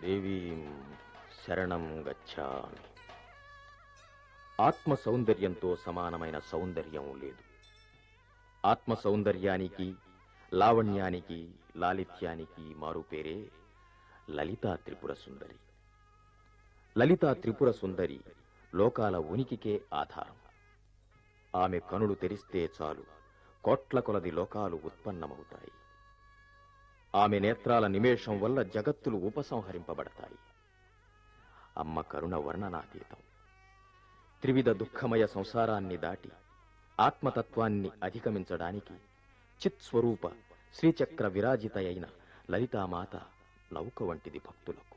దేవీం శరణం గచ్చామి ఆత్మ సౌందర్యంతో సమానమైన సౌందర్యం లేదు ఆత్మ సౌందర్యానికి లావణ్యానికి లాలిత్యానికి మారు పేరే లలితా త్రిపుర సుందరి లలితా త్రిపుర సుందరి లోకాల ఉనికికే ఆధారం ఆమె కనులు తెరిస్తే చాలు కోట్ల కొలది లోకాలు ఉత్పన్నమవుతాయి ఆమె నేత్రాల నిమేషం వల్ల జగత్తులు ఉపసంహరింపబడతాయి అమ్మ కరుణ వర్ణనాతీతం త్రివిధ దుఃఖమయ సంసారాన్ని దాటి ఆత్మతత్వాన్ని అధిగమించడానికి చిత్స్వరూప శ్రీచక్ర విరాజిత అయిన లలితామాత నౌక వంటిది భక్తులకు